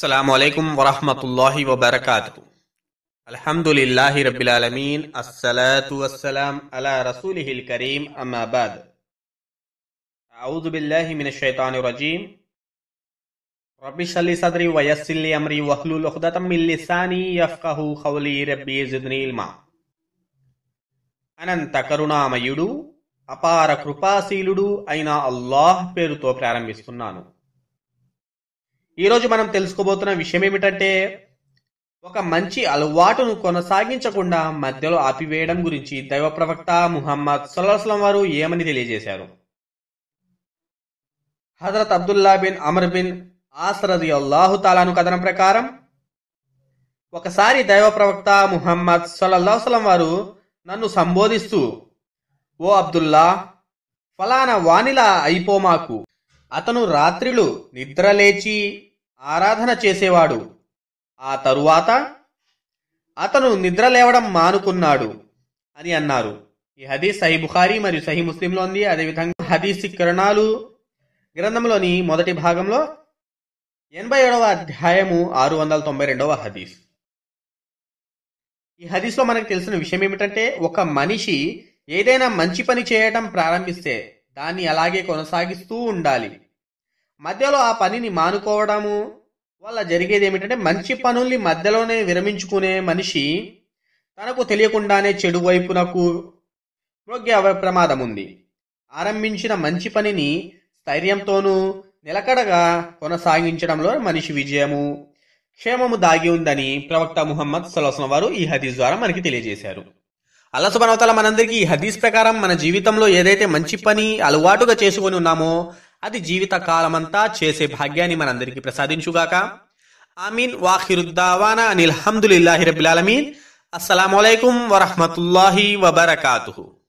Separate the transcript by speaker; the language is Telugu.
Speaker 1: السلام عليكم ورحمة الله وبركاته الحمد لله رب العالمين الصلاة والسلام على رسوله الكريم أما بعد أعوذ بالله من الشيطان الرجيم رب اشرح لي صدري ويسر لي أمري واحلل عقدة من لساني يفقه قولي ربي زدني علما అనంత కరుణామయుడు అపార కృపాశీలుడు అయిన అల్లాహ్ పేరుతో ప్రారంభిస్తున్నాను ఈరోజు మనం తెలుసుకోబోతున్న విషయం ఏమిటంటే ఒక మంచి అలవాటును కొనసాగించకుండా మధ్యలో ఆపివేయడం గురించి దైవ ప్రవక్త ముహమ్మద్ సల్లాహం వారు ఏమని తెలియజేశారు Hazrat Abdullah bin Amr bin ఆసరది అల్లాహు తాలాను కథనం ప్రకారం ఒకసారి దైవ ప్రవక్త ముహమ్మద్ సల్లాహం వారు నన్ను సంబోధిస్తూ ఓ అబ్దుల్లా ఫలానా వానిలా అయిపోమాకు అతను రాత్రిలు నిద్రలేచి ఆరాధన చేసేవాడు ఆ తరువాత అతను నిద్ర లేవడం మానుకున్నాడు అని అన్నారు ఈ హదీస్ సహీ బుఖారీ మరియు సహీ ముస్లింలో ఉంది అదేవిధంగా హదీస్ కిరణాలు గ్రంథంలోని మొదటి భాగంలో ఎనభై ఏడవ అధ్యాయము ఆరు వందల తొంభై రెండవ హదీస్ ఈ హదీస్లో మనకు తెలిసిన విషయం ఏమిటంటే ఒక మనిషి ఏదైనా మంచి పని చేయటం ప్రారంభిస్తే దాన్ని అలాగే కొనసాగిస్తూ ఉండాలి మధ్యలో ఆ పనిని మానుకోవడము వల్ల జరిగేది ఏమిటంటే మంచి పనుల్ని మధ్యలోనే విరమించుకునే మనిషి తనకు తెలియకుండానే చెడు వైపునకు మ్రొగ్గే అవ ప్రమాదం ఉంది ఆరంభించిన మంచి పనిని స్థైర్యంతోనూ నిలకడగా కొనసాగించడంలో మనిషి విజయము క్షేమము దాగి ఉందని ప్రవక్త ముహమ్మద్ సల్లాహం వారు ఈ హదీస్ ద్వారా మనకి తెలియజేశారు అల్లా సుబనవతల మనందరికీ ఈ హదీస్ ప్రకారం మన జీవితంలో ఏదైతే మంచి పని అలవాటుగా చేసుకొని ఉన్నామో అది జీవిత కాలమంతా చేసే భాగ్యాన్ని మనందరికీ ప్రసాదించుగాక ఆమీన్ వాఖిరుద్దావానా అనిల్ హమ్దులిల్లాహి రబిల్ ఆలమీన్ అస్సలం వరహమతుల్లాహి వబర్కాతుహు